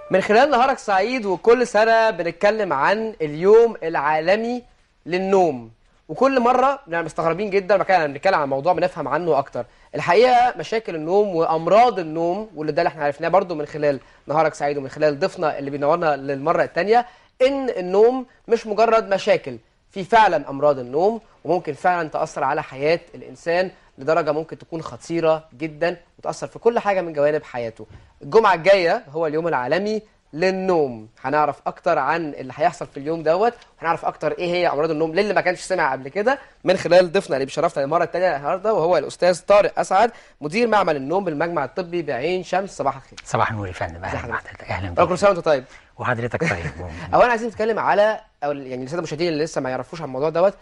من خلال نهارك سعيد وكل سنة بنتكلم عن اليوم العالمي للنوم وكل مرة بنبقى مستغربين جدا مكان بنتكلم عن موضوع بنفهم عنه أكتر الحقيقة مشاكل النوم وأمراض النوم واللي ده اللي احنا عرفناه برضو من خلال نهارك سعيد ومن خلال ضيفنا اللي بينورنا للمرة التانية إن النوم مش مجرد مشاكل في فعلا أمراض النوم وممكن فعلا تأثر على حياة الإنسان لدرجة ممكن تكون خطيرة جدا وتأثر في كل حاجة من جوانب حياته الجمعة الجاية هو اليوم العالمي للنوم هنعرف اكتر عن اللي هيحصل في اليوم دوت وهنعرف اكتر ايه هي امراض النوم للي ما كانش سمع قبل كده من خلال ضيفنا اللي بيشرفنا المره الثانيه النهارده وهو الاستاذ طارق اسعد مدير معمل النوم بالمجمع الطبي بعين شمس صباح الخير صباح النور يا فندم ازي اهلا حضرتك؟ بحضرتك اهلا كل بيك سنه وانت طيب وحضرتك طيب اولا عايزين نتكلم على او يعني للساده المشاهدين اللي لسه ما يعرفوش عن الموضوع دوت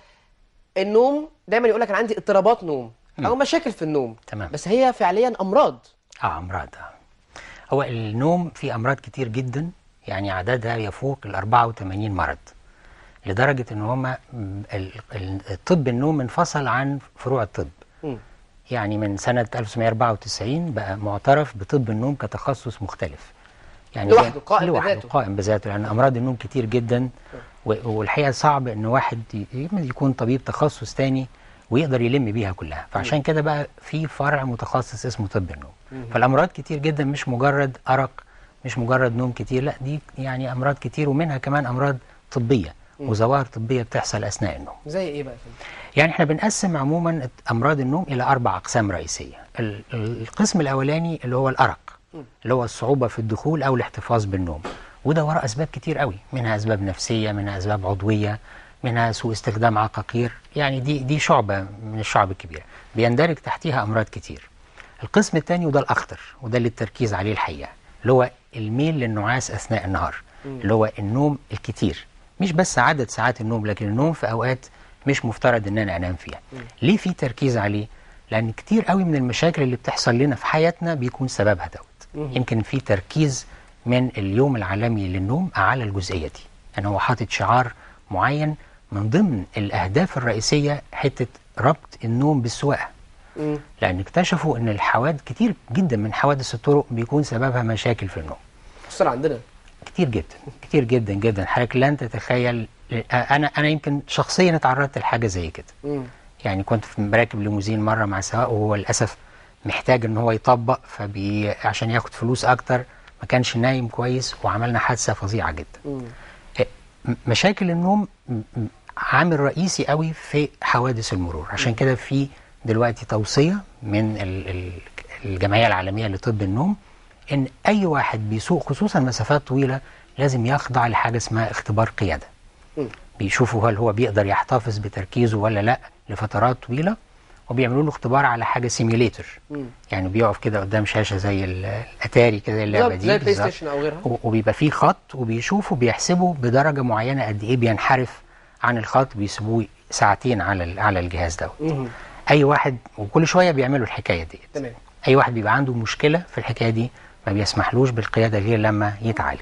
النوم دايما يقول لك انا عندي اضطرابات نوم او مشاكل في النوم تمام. بس هي فعليا امراض اه امراض آه. هو النوم فيه امراض كتير جدا يعني عددها يفوق ال 84 مرض لدرجه ان هما م، ال- ال- الطب النوم انفصل عن فروع الطب مم. يعني من سنه 1994 بقى معترف بطب النوم كتخصص مختلف يعني لوحده، زي- قائم لوحده بذاته. قائم بذاته لان امراض النوم كتير جدا و- والحقيقه صعب ان واحد ي- يكون طبيب تخصص تاني ويقدر يلم بيها كلها فعشان كده بقى في فرع متخصص اسمه طب النوم فالامراض كتير جدا مش مجرد ارق مش مجرد نوم كتير لا دي يعني امراض كتير ومنها كمان امراض طبيه وظواهر طبيه بتحصل اثناء النوم زي ايه بقى يا فندم؟ يعني احنا بنقسم عموما امراض النوم الى اربع اقسام رئيسيه ال- ال- القسم الاولاني اللي هو الارق اللي هو الصعوبه في الدخول او الاحتفاظ بالنوم وده وراء اسباب كتير قوي منها اسباب نفسيه منها اسباب عضويه منها سوء استخدام عقاقير يعني دي دي شعبه من الشعب الكبيره بيندرج تحتها امراض كتير القسم الثاني وده الاخطر وده اللي التركيز عليه الحقيقه اللي هو الميل للنعاس اثناء النهار اللي هو النوم الكتير مش بس عدد ساعات النوم لكن النوم في اوقات مش مفترض ان انا انام فيها ليه في تركيز عليه لان كتير قوي من المشاكل اللي بتحصل لنا في حياتنا بيكون سببها دوت يمكن في تركيز من اليوم العالمي للنوم على الجزئيه دي يعني هو حاطط شعار معين من ضمن الاهداف الرئيسيه حته ربط النوم بالسواقه مم. لان اكتشفوا ان الحوادث كتير جدا من حوادث الطرق بيكون سببها مشاكل في النوم خصوصا عندنا كتير جدا كتير جدا جدا حضرتك لن تتخيل انا انا يمكن شخصيا اتعرضت لحاجه زي كده مم. يعني كنت في براكب ليموزين مره مع سواق وهو للاسف محتاج ان هو يطبق فبي عشان ياخد فلوس اكتر ما كانش نايم كويس وعملنا حادثه فظيعه جدا مم. م- مشاكل النوم م- م- عامل رئيسي قوي في حوادث المرور عشان كده في دلوقتي توصية من ال- ال- الجمعية العالمية لطب النوم ان اي واحد بيسوق خصوصا مسافات طويلة لازم يخضع لحاجة اسمها اختبار قيادة مم. بيشوفوا هل هو بيقدر يحتفظ بتركيزه ولا لا لفترات طويلة وبيعملوا له اختبار على حاجة سيميليتر مم. يعني بيقف كده قدام شاشة زي ال- الاتاري كده اللعبة بالظبط دي زي البلاي بالظبط. ستيشن او غيرها و- وبيبقى فيه خط وبيشوفوا بيحسبوا بدرجه معينه قد ايه بينحرف عن الخط بيسيبوه ساعتين على ال- على الجهاز دوت مم. اي واحد وكل شويه بيعملوا الحكايه ديت تمام اي واحد بيبقى عنده مشكله في الحكايه دي ما بيسمحلوش بالقياده غير لما يتعالج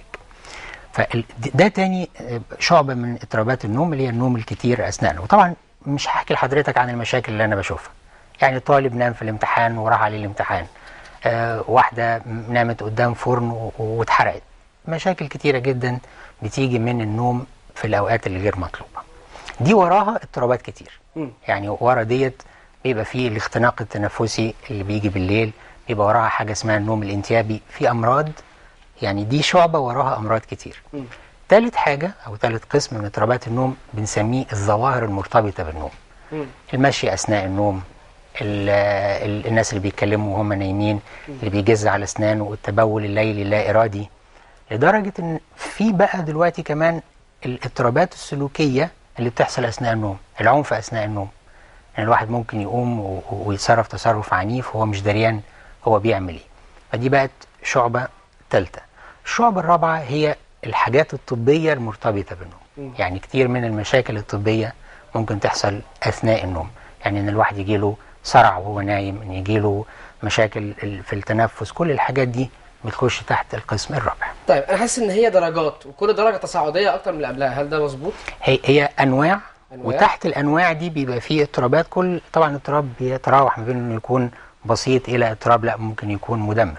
فده تاني آه، شعبه من اضطرابات النوم اللي هي النوم الكتير اثناء النوم وطبعا مش هحكي لحضرتك عن المشاكل اللي انا بشوفها يعني طالب نام في الامتحان وراح عليه الامتحان آه واحده نامت قدام فرن و- واتحرقت مشاكل كتيره جدا بتيجي من النوم في الاوقات اللي غير مطلوبه دي وراها اضطرابات كتير مم. يعني ورا ديت بيبقى فيه الاختناق التنفسي اللي بيجي بالليل بيبقى وراها حاجه اسمها النوم الانتيابي في امراض يعني دي شعبه وراها امراض كتير مم. تالت حاجه او تالت قسم من اضطرابات النوم بنسميه الظواهر المرتبطه بالنوم مم. المشي اثناء النوم ال- ال- الناس اللي بيتكلموا وهم نايمين اللي بيجز على اسنانه والتبول الليلي اللا ارادي لدرجه ان في بقى دلوقتي كمان الاضطرابات السلوكيه اللي بتحصل اثناء النوم العنف اثناء النوم يعني الواحد ممكن يقوم و- و- ويتصرف تصرف عنيف وهو مش دريان هو بيعمل ايه فدي بقت شعبه ثالثه الشعبه الرابعه هي الحاجات الطبيه المرتبطه بالنوم يعني كتير من المشاكل الطبيه ممكن تحصل اثناء النوم يعني ان الواحد يجيله صرع وهو نايم ان يجيله مشاكل ال- في التنفس كل الحاجات دي بتخش تحت القسم الرابع طيب انا حاسس ان هي درجات وكل درجه تصاعديه اكتر من اللي قبلها هل ده مظبوط هي هي انواع أنواع. وتحت الانواع دي بيبقى فيه اضطرابات كل طبعا اضطراب بيتراوح ما بين انه يكون بسيط الى اضطراب لا ممكن يكون مدمر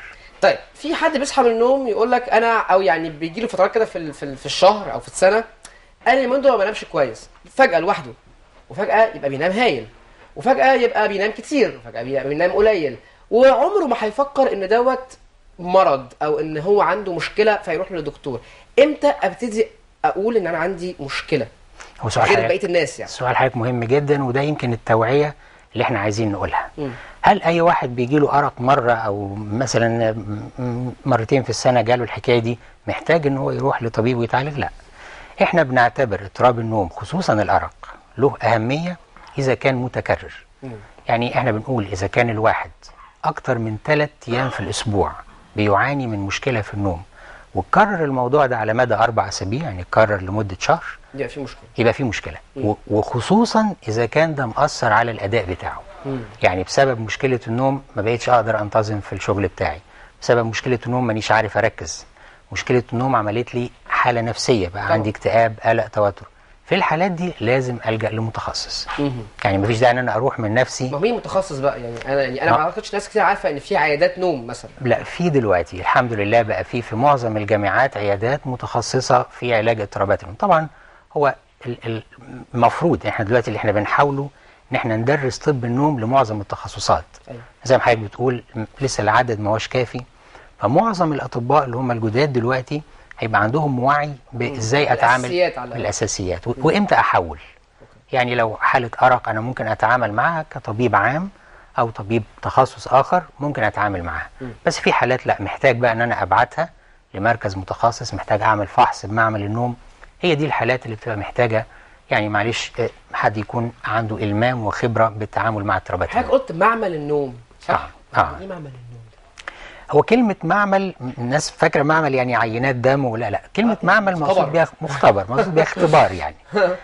طيب في حد بيصحى من النوم يقول لك انا او يعني بيجي له فترات كده في ال- في ال- في الشهر او في السنه انا اليومين دول ما بنامش كويس فجاه لوحده وفجاه يبقى بينام هايل وفجاه يبقى بينام كتير وفجاه بيبقى بينام قليل وعمره ما هيفكر ان دوت مرض او ان هو عنده مشكله فيروح للدكتور امتى ابتدي اقول ان انا عندي مشكله هو سؤال غير حضرتك- بقيه الناس يعني سؤال حضرتك مهم جدا وده يمكن التوعية اللي احنا عايزين نقولها مم. هل اي واحد بيجي له ارق مرة او مثلا م- مرتين في السنة جاله الحكاية دي محتاج ان هو يروح لطبيب ويتعالج لا احنا بنعتبر اضطراب النوم خصوصا الارق له اهمية اذا كان متكرر مم. يعني احنا بنقول اذا كان الواحد اكتر من ثلاث ايام في الاسبوع بيعاني من مشكلة في النوم وكرر الموضوع ده على مدى اربع اسابيع يعني كرر لمدة شهر يبقى في مشكله يبقى في مشكله و- وخصوصا اذا كان ده مأثر على الاداء بتاعه مم. يعني بسبب مشكله النوم ما بقيتش اقدر انتظم في الشغل بتاعي بسبب مشكله النوم مانيش عارف اركز مشكله النوم عملت لي حاله نفسيه بقى طبعا. عندي اكتئاب قلق توتر في الحالات دي لازم الجا لمتخصص مم. يعني مفيش داعي ان انا اروح من نفسي ما هو مين متخصص بقى يعني انا يعني انا ما- ما اعتقدش ناس كتير عارفه ان في عيادات نوم مثلا لا في دلوقتي الحمد لله بقى في في معظم الجامعات عيادات متخصصه في علاج اضطرابات النوم طبعا هو ال- ال- المفروض احنا دلوقتي اللي احنا بنحاوله ان احنا ندرس طب النوم لمعظم التخصصات أيوة. زي ما حضرتك بتقول م- لسه العدد ما هوش كافي فمعظم الاطباء اللي هم الجداد دلوقتي هيبقى عندهم وعي بازاي اتعامل الأساسيات على الأقل. بالاساسيات و- وامتى احول يعني لو حاله ارق انا ممكن اتعامل معها كطبيب عام او طبيب تخصص اخر ممكن اتعامل معاها بس في حالات لا محتاج بقى ان انا ابعتها لمركز متخصص محتاج اعمل فحص بمعمل النوم هي دي الحالات اللي بتبقى محتاجه يعني معلش آه، حد يكون عنده المام وخبره بالتعامل مع اضطرابات حضرتك النوم قلت معمل النوم صح؟ آه، آه. ايه معمل النوم ده؟ هو كلمة معمل الناس فاكرة معمل يعني عينات دم ولا لا كلمة آه، معمل مختبر. مقصود بيها مختبر مقصود بيها اختبار يعني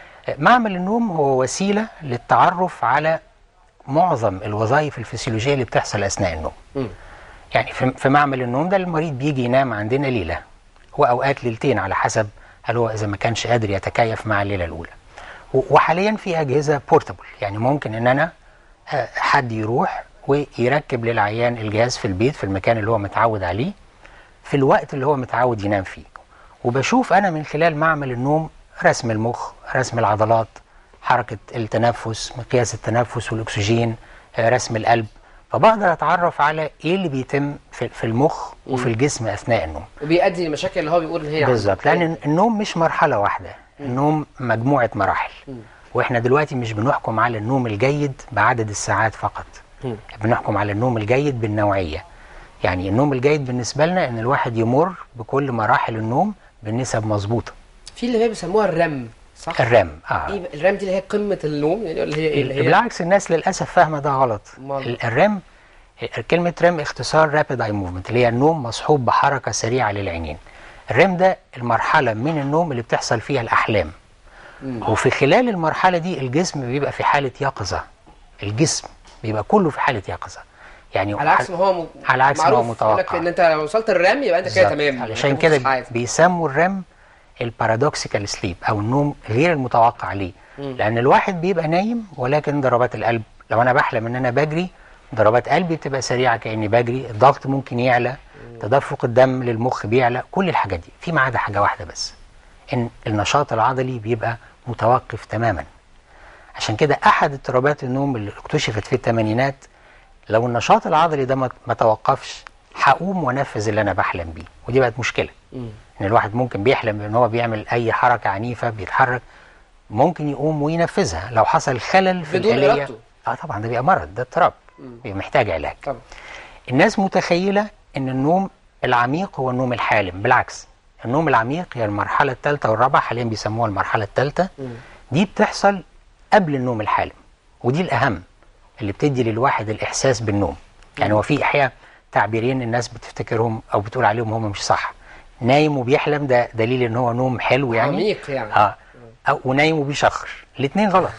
معمل النوم هو وسيلة للتعرف على معظم الوظائف الفسيولوجية اللي بتحصل أثناء النوم مم. يعني في في معمل النوم ده المريض بيجي ينام عندنا ليلة وأوقات ليلتين على حسب هل هو إذا ما كانش قادر يتكيف مع الليلة الأولى و- وحاليا في أجهزة بورتابل يعني ممكن إن أنا آه، حد يروح ويركب للعيان الجهاز في البيت في المكان اللي هو متعود عليه في الوقت اللي هو متعود ينام فيه وبشوف أنا من خلال معمل النوم رسم المخ رسم العضلات حركة التنفس مقياس التنفس والأكسجين آه، رسم القلب فبقدر أتعرف على إيه اللي بيتم في في المخ وفي الجسم أثناء النوم وبيؤدي للمشاكل اللي هو بيقول ان هي عنده. بالظبط لان النوم مش مرحله واحده النوم مجموعه مراحل واحنا دلوقتي مش بنحكم على النوم الجيد بعدد الساعات فقط مم. بنحكم على النوم الجيد بالنوعيه يعني النوم الجيد بالنسبه لنا ان الواحد يمر بكل مراحل النوم بالنسب مظبوطه في اللي هي بيسموها الرم صح؟ الرم اه ايه بقى؟ الرم دي اللي هي قمه النوم يعني اللي هي ايه اللي هي بالعكس الناس للاسف فاهمه ده غلط أمال؟ ال- الرم كلمه رم اختصار رابيد اي موفمنت اللي هي النوم مصحوب بحركه سريعه للعينين الرم ده المرحله من النوم اللي بتحصل فيها الاحلام مم. وفي خلال المرحله دي الجسم بيبقى في حاله يقظه الجسم بيبقى كله في حاله يقظه يعني على عكس ما هو م... على عكس ما هو معروف يقول لك متوقع. ان انت لو وصلت الرم يبقى انت كده بالظبط. تمام علشان أنت كده في حياتك. بيسموا الرم البارادوكسيكال سليب او النوم غير المتوقع ليه لان الواحد بيبقى نايم ولكن ضربات القلب لو انا بحلم ان انا بجري ضربات قلبي بتبقى سريعه كاني بجري الضغط ممكن يعلى تدفق الدم للمخ بيعلى كل الحاجات دي في ما عدا حاجه واحده بس ان النشاط العضلي بيبقى متوقف تماما عشان كده احد اضطرابات النوم اللي اكتشفت في الثمانينات لو النشاط العضلي ده ما ما توقفش هقوم وانفذ اللي انا بحلم بيه ودي بقت مشكله مم. ان الواحد ممكن بيحلم ان هو بيعمل اي حركه عنيفه بيتحرك ممكن يقوم وينفذها لو حصل خلل في بدون الآلية إرادته. اه طبعا ده بيبقى مرض ده اضطراب بيبقى محتاج علاج طبعا الناس متخيله ان النوم العميق هو النوم الحالم بالعكس النوم العميق هي المرحله الثالثه والرابعه حاليا بيسموها المرحله الثالثه مم. دي بتحصل قبل النوم الحالم ودي الاهم اللي بتدي للواحد الاحساس بالنوم يعني هو في احياء تعبيرين الناس بتفتكرهم او بتقول عليهم هم مش صح نايم وبيحلم ده دليل ان هو نوم حلو يعني عميق يعني اه او ونايم وبيشخر الاثنين غلط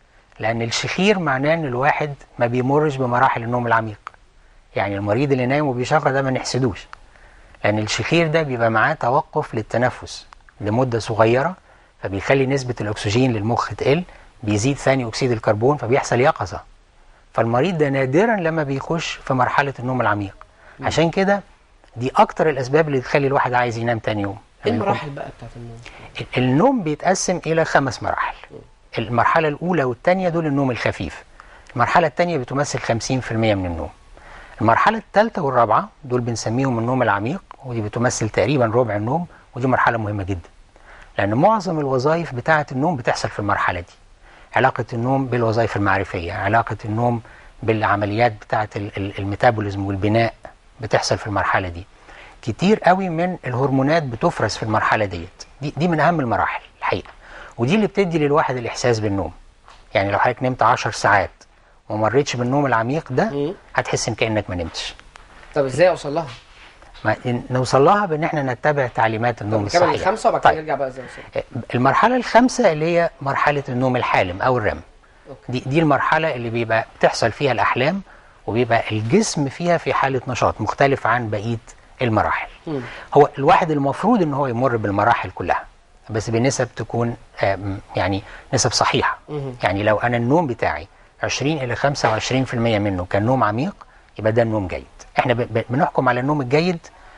لان الشخير معناه ان الواحد ما بيمرش بمراحل النوم العميق يعني المريض اللي نايم وبيشخر ده ما نحسدوش لان الشخير ده بيبقى معاه توقف للتنفس لمده صغيره فبيخلي نسبه الاكسجين للمخ تقل بيزيد ثاني اكسيد الكربون فبيحصل يقظه فالمريض ده نادرا لما بيخش في مرحله النوم العميق عشان كده دي اكتر الاسباب اللي تخلي الواحد عايز ينام تاني يوم ايه لما يكون- المراحل بقى بتاعت النوم ال- النوم بيتقسم الى خمس مراحل المرحله الاولى والثانيه دول النوم الخفيف المرحله الثانيه بتمثل 50% من النوم المرحله الثالثه والرابعه دول بنسميهم النوم العميق ودي بتمثل تقريبا ربع النوم ودي مرحله مهمه جدا لان معظم الوظائف بتاعه النوم بتحصل في المرحله دي علاقه النوم بالوظائف المعرفيه علاقه النوم بالعمليات بتاعه ال- ال- الميتابوليزم والبناء بتحصل في المرحله دي كتير قوي من الهرمونات بتفرز في المرحله ديت دي, دي من اهم المراحل الحقيقه ودي اللي بتدي للواحد الاحساس بالنوم يعني لو حضرتك نمت 10 ساعات وما مريتش بالنوم العميق ده مم. هتحس ان كانك ما نمتش طب ازاي اوصل لها؟ ما إن- نوصل لها بان احنا نتبع تعليمات النوم طب نكمل الصحيحه الخمسه وبعد كده طيب. نرجع بقى ازاي اوصل المرحله الخامسه اللي هي مرحله النوم الحالم او الرم أوكي. دي دي المرحله اللي بيبقى بتحصل فيها الاحلام وبيبقى الجسم فيها في حاله نشاط مختلف عن بقيه المراحل مم. هو الواحد المفروض ان هو يمر بالمراحل كلها بس بنسب تكون آم، يعني نسب صحيحه مهم. يعني لو انا النوم بتاعي 20 الى 25% منه كان نوم عميق يبقى ده النوم جيد احنا ب- ب- بنحكم على النوم الجيد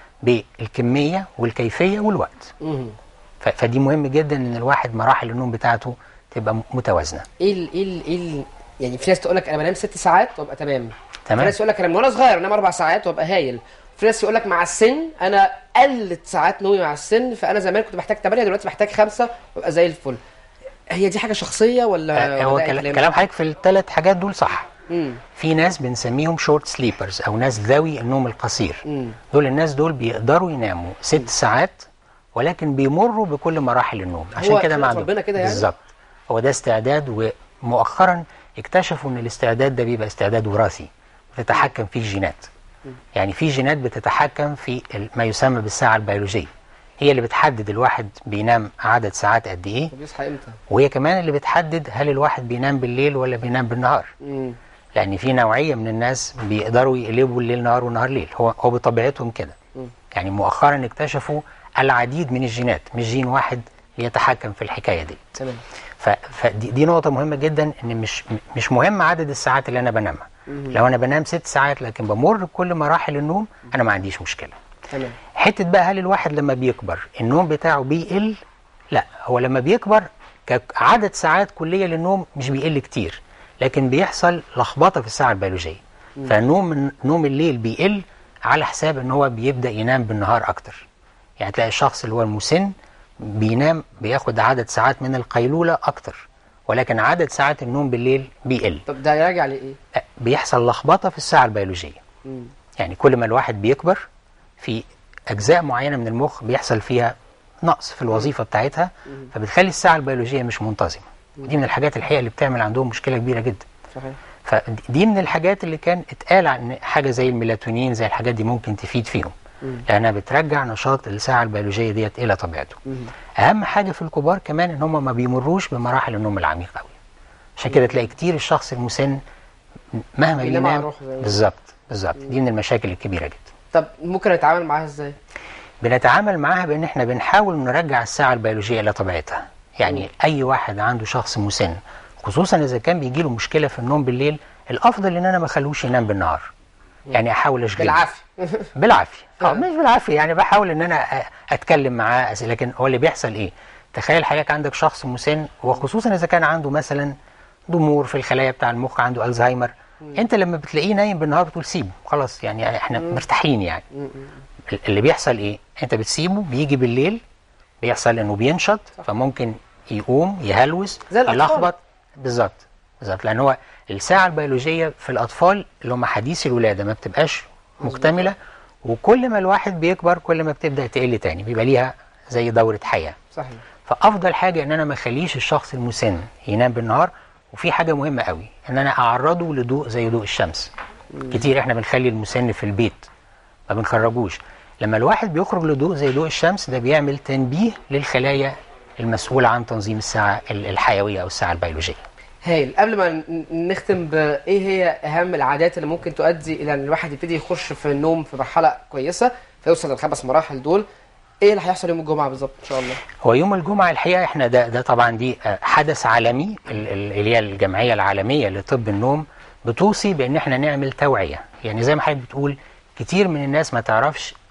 بالكميه والكيفيه والوقت مهم. ف- فدي مهم جدا ان الواحد مراحل النوم بتاعته تبقى م- متوازنه ايه ال ايه ال ايه ال يعني في ناس تقول لك انا بنام ست ساعات وابقى تمام في تمام ناس يقول لك انا من وانا صغير انام اربع ساعات وابقى هايل في ناس يقول لك مع السن انا قلت ساعات نومي مع السن فانا زمان كنت محتاج 8 دلوقتي محتاج خمسة وابقى زي الفل هي دي حاجه شخصيه ولا آه، هو ولا أي كلا- كلام حضرتك في الثلاث حاجات دول صح امم في ناس بنسميهم شورت سليبرز او ناس ذوي النوم القصير امم دول الناس دول بيقدروا يناموا ست ساعات ولكن بيمروا بكل مراحل النوم عشان كده خلقة ما عندهم ربنا كده يعني؟ بالظبط هو ده استعداد ومؤخرا اكتشفوا ان الاستعداد ده بيبقى استعداد وراثي بتتحكم فيه الجينات يعني في جينات بتتحكم في ال- ما يسمى بالساعه البيولوجيه هي اللي بتحدد الواحد بينام عدد ساعات قد ايه طب يصحى امتى؟ وهي كمان اللي بتحدد هل الواحد بينام بالليل ولا بينام بالنهار امم لان في نوعيه من الناس بيقدروا يقلبوا الليل نهار والنهار ليل هو هو بطبيعتهم كده مم. يعني مؤخرا اكتشفوا العديد من الجينات مش جين واحد يتحكم في الحكايه دي تمام ف- فدي دي نقطه مهمه جدا ان مش مش مهم عدد الساعات اللي انا بنامها مم. لو انا بنام ست ساعات لكن بمر بكل مراحل النوم انا ما عنديش مشكله تمام حته بقى هل الواحد لما بيكبر النوم بتاعه بيقل لا هو لما بيكبر كعدد ساعات كليه للنوم مش بيقل كتير لكن بيحصل لخبطه في الساعه البيولوجيه فنوم نوم الليل بيقل على حساب ان هو بيبدا ينام بالنهار اكتر يعني تلاقي الشخص اللي هو المسن بينام بياخد عدد ساعات من القيلوله اكتر ولكن عدد ساعات النوم بالليل بيقل طب ده يراجع لايه؟ بيحصل لخبطه في الساعه البيولوجيه امم يعني كل ما الواحد بيكبر في اجزاء معينه من المخ بيحصل فيها نقص في الوظيفه بتاعتها فبتخلي الساعه البيولوجيه مش منتظمه ودي من الحاجات الحقيقه اللي بتعمل عندهم مشكله كبيره جدا صحيح فدي من الحاجات اللي كان اتقال عن حاجه زي الميلاتونين زي الحاجات دي ممكن تفيد فيهم مم. لانها بترجع نشاط الساعه البيولوجيه ديت الى طبيعته مم. اهم حاجه في الكبار كمان ان هم ما بيمروش بمراحل النوم العميق قوي عشان كده تلاقي كتير الشخص المسن مهما بينام على بينام روحه زي ما بالظبط بالظبط دي من المشاكل الكبيره جدا طب ممكن نتعامل معاها ازاي؟ بنتعامل معاها بان احنا بنحاول نرجع الساعه البيولوجيه الى طبيعتها يعني مم. اي واحد عنده شخص مسن خصوصا اذا كان بيجي له مشكله في النوم بالليل الافضل ان انا ما اخلوش ينام بالنهار يعني احاول اشغله بالعافيه بالعافيه اه آه. مش بالعافيه يعني بحاول ان انا أ- اتكلم معاه أس- لكن هو اللي بيحصل ايه تخيل حضرتك عندك شخص مسن وخصوصا اذا كان عنده مثلا ضمور في الخلايا بتاع المخ عنده الزهايمر انت لما بتلاقيه نايم بالنهار بتقول سيبه خلاص يعني احنا مرتاحين يعني مم. اللي بيحصل ايه انت بتسيبه بيجي بالليل بيحصل انه بينشط فممكن يقوم يهلوس زي الأطفال. يلخبط بالظبط بالظبط لان هو الساعه البيولوجيه في الاطفال اللي هم حديث الولاده ما بتبقاش مكتمله وكل ما الواحد بيكبر كل ما بتبدا تقل تاني بيبقى ليها زي دوره حياه صحيح فافضل حاجه ان انا ما اخليش الشخص المسن ينام بالنهار وفي حاجه مهمه قوي ان انا اعرضه لضوء زي ضوء الشمس كتير احنا بنخلي المسن في البيت ما بنخرجوش لما الواحد بيخرج لضوء زي ضوء الشمس ده بيعمل تنبيه للخلايا المسؤوله عن تنظيم الساعه ال- الحيويه او الساعه البيولوجيه هايل قبل ما ن- نختم بايه هي اهم العادات اللي ممكن تؤدي الى ان الواحد يبتدي يخش في النوم في مرحله كويسه فيوصل للخمس مراحل دول ايه اللي هيحصل يوم الجمعه بالظبط ان شاء الله هو يوم الجمعة الحقيقة احنا ده ده طبعا دي آه، حدث عالمي ال- ال- اللي هي الجمعية العالمية لطب النوم بتوصي بان احنا نعمل توعية يعني زي ما حضرتك بتقول كتير من الناس ما تعرفش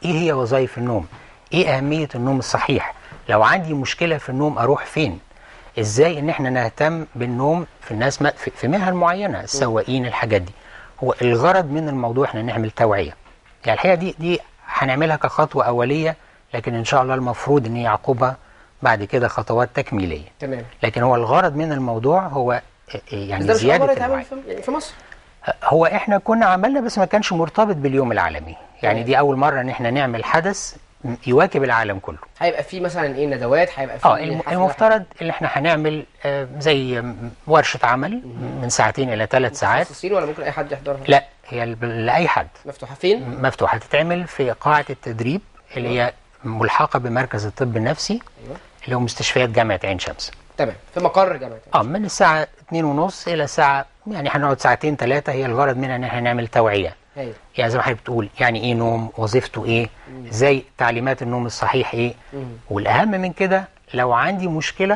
ايه هي وظائف النوم ايه اهميه النوم الصحيح لو عندي مشكله في النوم اروح فين ازاي ان احنا نهتم بالنوم في الناس ما في في مهن معينه السواقين الحاجات دي هو الغرض من الموضوع احنا نعمل توعيه يعني الحقيقه دي دي هنعملها كخطوه اوليه لكن ان شاء الله المفروض ان يعقبها بعد كده خطوات تكميليه تمام لكن هو الغرض من الموضوع هو يعني بس ده مش أول زياده مرة يتعمل الوعي في يعني في مصر هو احنا كنا عملنا بس ما كانش مرتبط باليوم العالمي يعني تمام. دي اول مره ان احنا نعمل حدث يواكب العالم كله هيبقى في مثلا ايه ندوات هيبقى في اه الم- حفلة؟ المفترض ان احنا هنعمل آه، زي م- ورشه عمل من ساعتين الى ثلاث ساعات متخصصين ولا ممكن اي حد يحضرها لا هي ال- لاي حد مفتوحه فين مفتوحه تتعمل في قاعه التدريب اللي هي ملحقه بمركز الطب النفسي ايوه اللي هو مستشفيات جامعه عين شمس تمام في مقر جامعه اه من الساعه 2 ونص الى الساعه يعني هنقعد ساعتين ثلاثه هي الغرض منها ان احنا نعمل توعيه ايوه يعني زي ما حضرتك بتقول يعني ايه نوم وظيفته ايه ازاي تعليمات النوم الصحيح ايه مم. والاهم من كده لو عندي مشكله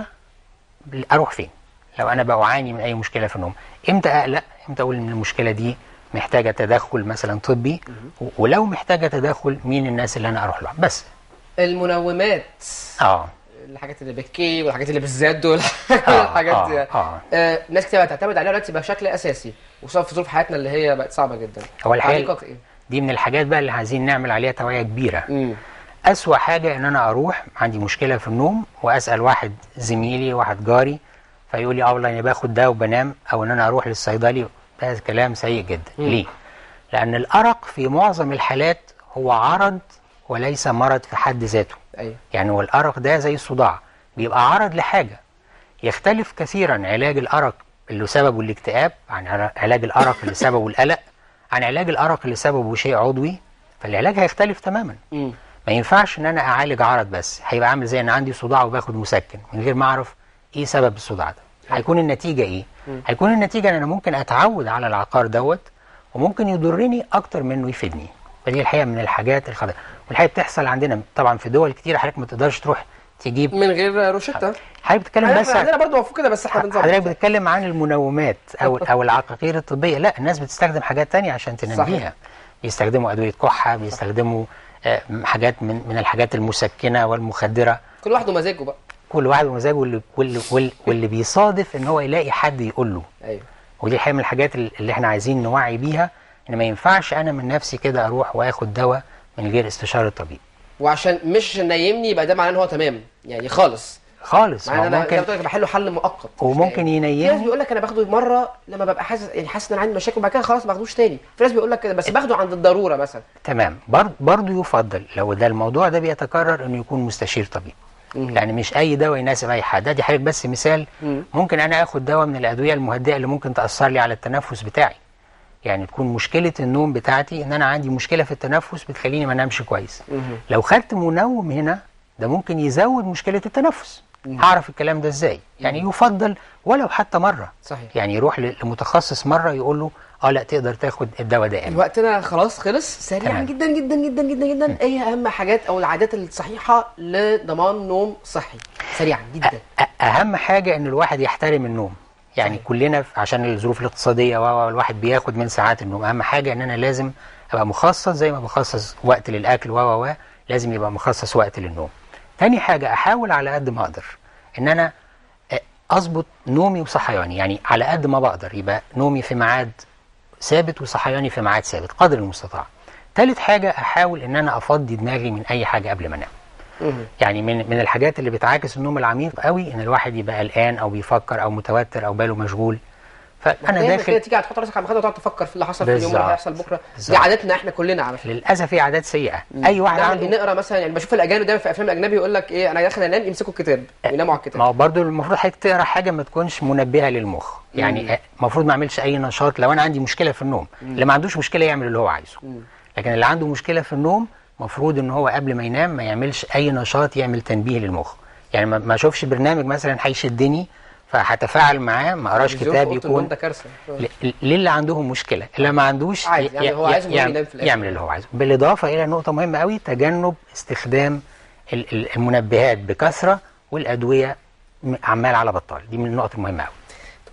اروح فين لو انا بعاني من اي مشكله في النوم امتى اقلق امتى اقول ان المشكله دي محتاجه تدخل مثلا طبي و- ولو محتاجه تدخل مين الناس اللي انا اروح لها بس المنومات اه الحاجات اللي بالكي والحاجات اللي بالزد آه، والحاجات دي آه، آه. آه، ناس كتير بتعتمد عليها دلوقتي بشكل اساسي وخصوصا في ظروف حياتنا اللي هي بقت صعبه جدا هو الحقيقه تعليقك ايه؟ دي من الحاجات بقى اللي عايزين نعمل عليها توعيه كبيره امم أسوأ حاجة إن أنا أروح عندي مشكلة في النوم وأسأل واحد زميلي واحد جاري فيقول لي أه والله أنا باخد ده وبنام أو إن أنا أروح للصيدلي ده كلام سيء جدا مم. ليه؟ لأن الأرق في معظم الحالات هو عرض وليس مرض في حد ذاته ايوه يعني هو الأرق ده زي الصداع بيبقى عرض لحاجة يختلف كثيرا علاج الأرق اللي سببه الاكتئاب عن عل- علاج الأرق اللي سببه القلق عن علاج الأرق اللي سببه شيء عضوي فالعلاج هيختلف تماما امم ما ينفعش ان انا اعالج عرض بس هيبقى عامل زي ان عندي صداع وباخد مسكن من غير ما اعرف ايه سبب الصداع ده هيكون النتيجه ايه مم. هيكون النتيجه ان انا ممكن اتعود على العقار دوت وممكن يضرني اكتر من انه يفيدني فدي الحقيقه من الحاجات الخطيره والحقيقه بتحصل عندنا طبعا في دول كتير حضرتك ما تقدرش تروح تجيب من غير روشته حضرتك بتتكلم بس احنا عندنا برضه المفروض كده بس احنا حضرتك بنظبط بتتكلم عن المنومات او او العقاقير الطبيه لا الناس بتستخدم حاجات تانية عشان تنميها صحيح. بيستخدموا ادويه كحه بيستخدموا آه، حاجات من من الحاجات المسكنه والمخدره كل واحد ومزاجه بقى كل واحد ومزاجه واللي, واللي, واللي, واللي بيصادف ان هو يلاقي حد يقول له ايوه ودي الحقيقه من الحاجات اللي احنا عايزين نوعي بيها ان ما ينفعش انا من نفسي كده اروح واخد دواء من غير استشاره طبيب وعشان مش نايمني يبقى ده معناه ان هو تمام يعني خالص خالص مع ما ان هو انا زي ما ممكن قلت لك بحله حل مؤقت وممكن في ناس ينيمني بيقول لك انا باخده مره لما ببقى حاسس يعني حاسس ان انا عندي مشاكل وبعد كده خلاص ما باخدوش تاني في ناس بيقول لك كده بس باخده عند الضروره مثلا تمام بر- برضو يفضل لو ده الموضوع ده بيتكرر انه يكون مستشير طبيب يعني مش اي دواء يناسب اي حد دي حضرتك بس مثال مم. ممكن انا اخد دواء من الادويه المهدئه اللي ممكن تاثر لي على التنفس بتاعي يعني تكون مشكله النوم بتاعتي ان انا عندي مشكله في التنفس بتخليني ما انامش كويس مهم. لو خدت منوم هنا ده ممكن يزود مشكله التنفس هعرف الكلام ده ازاي يعني يفضل ولو حتى مره صحيح يعني يروح ل- لمتخصص مره يقول له اه لا تقدر تاخد الدواء ده امتى وقتنا خلاص خلص سريعا تمام. جدا جدا جدا جدا جدا ايه اهم حاجات او العادات الصحيحه لضمان نوم صحي سريعا جدا أ- اهم حاجه ان الواحد يحترم النوم يعني صحيح. كلنا ف- عشان الظروف الاقتصاديه و- و- الواحد بياخد من ساعات النوم اهم حاجه ان انا لازم ابقى مخصص زي ما بخصص وقت للاكل و و و لازم يبقى مخصص وقت للنوم تاني حاجه احاول على قد ما اقدر ان انا أ- اظبط نومي وصحياني يعني على قد ما بقدر يبقى نومي في ميعاد ثابت وصحياني في ميعاد ثابت قدر المستطاع تالت حاجه احاول ان انا افضي دماغي من اي حاجه قبل ما انام مهم. يعني من من الحاجات اللي بتعاكس النوم العميق قوي ان الواحد يبقى قلقان او بيفكر او متوتر او باله مشغول فانا دايما كده داخل تيجي هتحط راسك على المخده وتقعد تفكر في اللي حصل في اليوم واللي بالظبط. هيحصل بكره دي بالظبط. عاداتنا احنا كلنا على فكره للاسف هي عادات سيئه اي واحد نعمل إيه؟ عنده نقرا مثلا يعني بشوف الاجانب دايما في افلام الاجنبي يقول لك ايه انا داخل انام يمسكوا الكتاب يناموا على ما الكتاب هو برضه المفروض حضرتك تقرا حاجه ما تكونش منبهه للمخ مم. يعني المفروض ما اعملش اي نشاط لو انا عندي مشكله في النوم اللي ما عندوش مشكله يعمل اللي هو عايزه مم. لكن اللي عنده مشكله في النوم مفروض ان هو قبل ما ينام ما يعملش اي نشاط يعمل تنبيه للمخ يعني ما ما اشوفش برنامج مثلا هيشدني فهتفاعل معاه ما اقراش التلفزيون كتاب في أوضة النوم يكون ده كارثه ل- للي عندهم مشكله اللي ما عندوش عادي، يعني ي- هو ي- عايز المهم يعمل, ينام في الآخر. يعمل اللي هو عايزه بالاضافه الى نقطه مهمه قوي تجنب استخدام ال- ال- المنبهات بكثره والادويه م- عمال على بطال دي من النقط المهمه قوي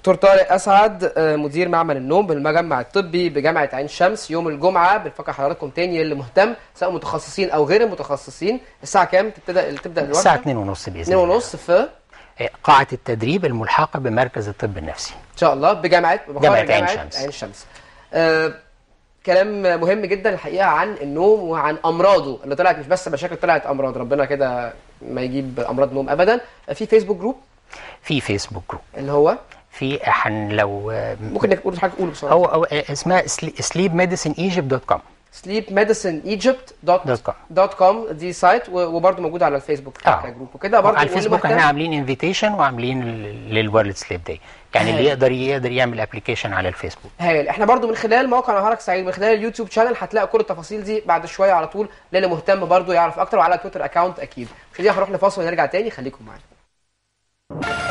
دكتور طارق اسعد آه، مدير معمل النوم بالمجمع الطبي بجامعه عين شمس يوم الجمعه بنفكر حضراتكم تاني اللي مهتم سواء متخصصين او غير المتخصصين الساعه كام تبتدى تبدا الساعه الورشه 2:30 باذن 2 الله ونص في آه، قاعه التدريب الملحقه بمركز الطب النفسي ان شاء الله بجامعه جامعة بقر عين شمس. عين شمس آه كلام مهم جدا الحقيقه عن النوم وعن امراضه اللي طلعت مش بس مشاكل طلعت امراض ربنا كده ما يجيب امراض نوم ابدا في فيسبوك جروب في فيسبوك جروب اللي هو في حن لو آه، ممكن نقول حاجه قوله بسرعه هو هو آه، اسمها سليب ميديسن ايجيبت دوت كوم sleepmedicineegypt.com دي سايت و- وبرضه موجود على الفيسبوك آه. كجروب وكده برضه على واللي الفيسبوك مهتم- احنا عاملين انفيتيشن وعاملين للورلد سليب داي يعني اللي هايل. يقدر يقدر يعمل ابلكيشن على الفيسبوك هايل احنا برضو من خلال موقع نهارك سعيد من خلال اليوتيوب شانل هتلاقي كل التفاصيل دي بعد شويه على طول للي مهتم برضو يعرف اكتر وعلى تويتر اكاونت اكيد مش دي هنروح لفاصل ونرجع تاني خليكم معانا